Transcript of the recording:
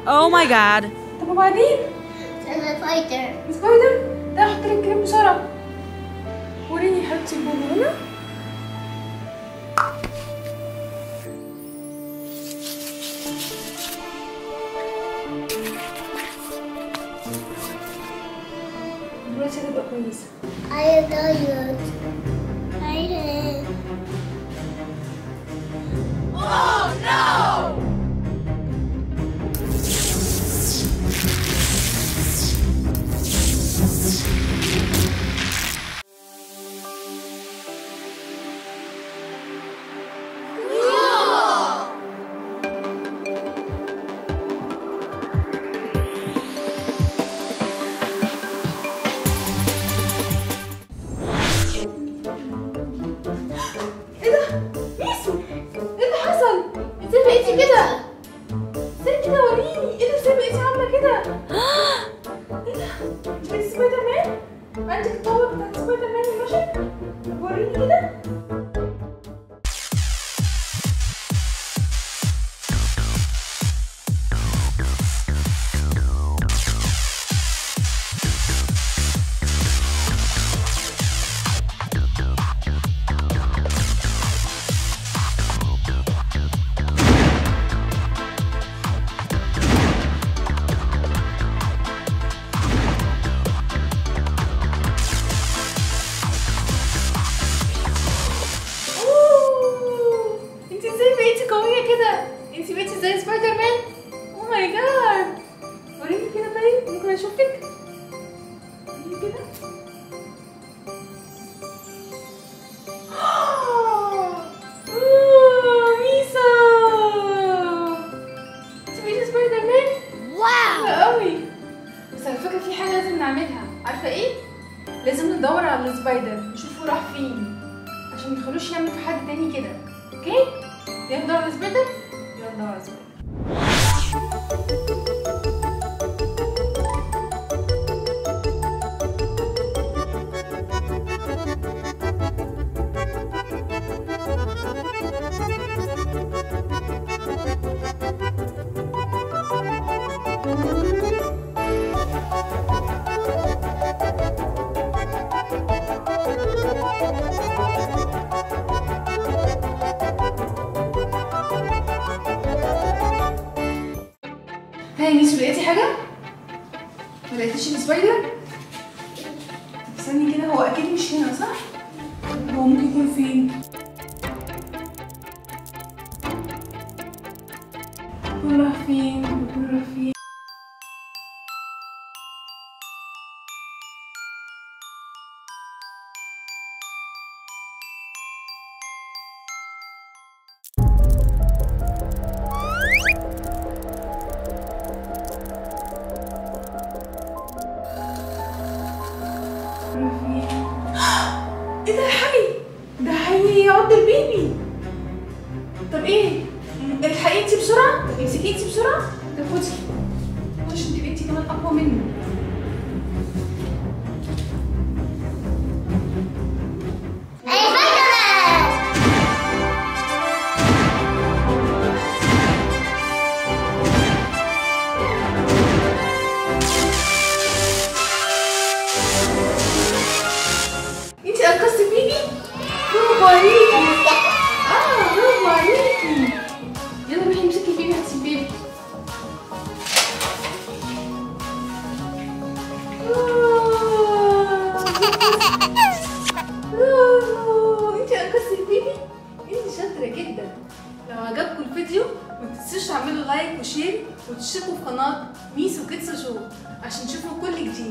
Oh my god. طب وبعدين أنا فايتر سبايدر ده احط لك كريم بسرعه وريني يا حبيبتي البومه هنا دلوقتي هتبقى كويسه I tired tired ايه ده ميسو ايه اللي حصل ازاي بقيتي كده ازاي كده وريني ايه ده ازاي بقيتي عامله كده ايه ده انت بقيتي سبايدر مان عندك الطاوله بتاعت سبايدر مان المشهد طب وريني كده أوه، انت ازاي بقيتي قويه كده انت بقيتي زي سبايدر مان او ماي جاد وريني كده طيب ممكن اشوفك وريني كده أوه، ميسا انت بقيتي سبايدر مان واو حلوة قوي بس على فكره في حاجه لازم نعملها عارفه ايه لازم ندور على السبايدر نشوفه راح فين عشان ما يخلوش يعمل في حد تاني كده اوكي يلا ندور على السبايدر يلا ندور على السبايدر ها يا ميسو لقيتي حاجه ما لقيتيش السبايدر طب استني كده هو اكيد مش هنا صح هو ممكن يكون فين يكون راح فين يكون راح فين راح فين ايه ده حي ده هيعض البيبي طب ايه م- الحقي انتي بسرعه طب امسكي انتي بسرعه طب خدي خدي عشان تبقي انتي كمان اقوى منه أنا فايتر انتي انقذتي البيبي برافو عليكي اه برافو عليكي يلا روحي امسكي البيبي هاتي البيبي برافو انتي انقذتي البيبي انتي شاطره جدا لو عجبكم الفيديو ما تنسوش تعملوا لايك وشير وتشتركوا في قناه ميسو كيدز شو عشان تشوفوا كل جديد